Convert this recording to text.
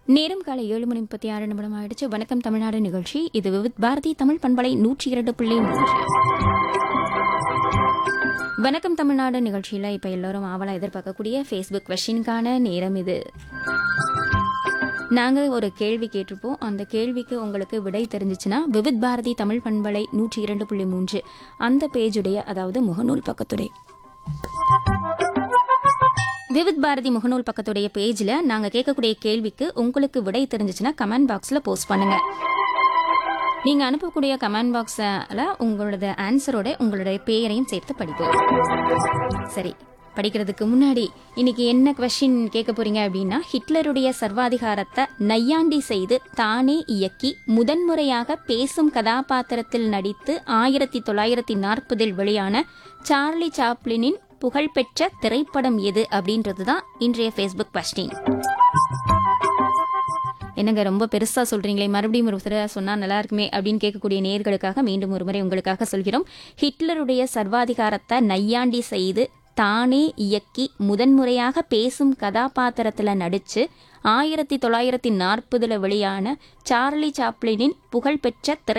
நேரம் காலை ஏழு மணி முப்பத்தி ஆறு நிமிடம் ஆயிடுச்சு வணக்கம் தமிழ்நாடு நிகழ்ச்சி இது விவித் பாரதி தமிழ் பண்பலை நூற்றி இரண்டு புள்ளி மூன்று வணக்கம் தமிழ்நாடு நிகழ்ச்சியில் இப்போ எல்லாரும் ஆவலாக எதிர்பார்க்கக்கூடிய ஃபேஸ்புக் கொஷினுக்கான நேரம் இது நாங்கள் ஒரு கேள்வி கேட்டிருப்போம் அந்த கேள்விக்கு உங்களுக்கு விடை தெரிஞ்சிச்சுன்னா விவித் பாரதி தமிழ் பண்பலை நூற்றி இரண்டு புள்ளி மூன்று அந்த பேஜுடைய அதாவது முகநூல் பக்கத்துடைய விவித் பாரதி முகநூல் பக்கத்துடைய பேஜில் நாங்கள் கேட்கக்கூடிய கேள்விக்கு உங்களுக்கு விடை தெரிஞ்சிச்சுன்னா கமெண்ட் பாக்ஸில் போஸ்ட் பண்ணுங்க நீங்கள் அனுப்பக்கூடிய கமெண்ட் பாக்ஸில் உங்களோட ஆன்சரோட உங்களுடைய பெயரையும் சேர்த்து படிப்போம் சரி படிக்கிறதுக்கு முன்னாடி இன்னைக்கு என்ன கொஷின் கேட்க போறீங்க அப்படின்னா ஹிட்லருடைய சர்வாதிகாரத்தை நையாண்டி செய்து தானே இயக்கி முதன்முறையாக பேசும் கதாபாத்திரத்தில் நடித்து ஆயிரத்தி தொள்ளாயிரத்தி நாற்பதில் வெளியான சார்லி சாப்ளினின் புகழ்பெற்ற திரைப்படம் எது அப்படின்றது தான் இன்றைய ஃபேஸ்புக் கொஸ்டின் என்னங்க ரொம்ப பெருசா சொல்றீங்களே மறுபடியும் ஒரு தடவை சொன்னா நல்லா இருக்குமே அப்படின்னு கேட்கக்கூடிய நேர்களுக்காக மீண்டும் ஒரு முறை உங்களுக்காக சொல்கிறோம் ஹிட்லருடைய சர்வாதிகாரத்தை நையாண்டி செய்து தானே இயக்கி முதன்முறையாக பேசும் கதாபாத்திரத்துல நடிச்சு ஆயிரத்தி தொள்ளாயிரத்தி நாற்பதுல வெளியான சார்லி சாப்ளினின் புகழ்பெற்ற திரை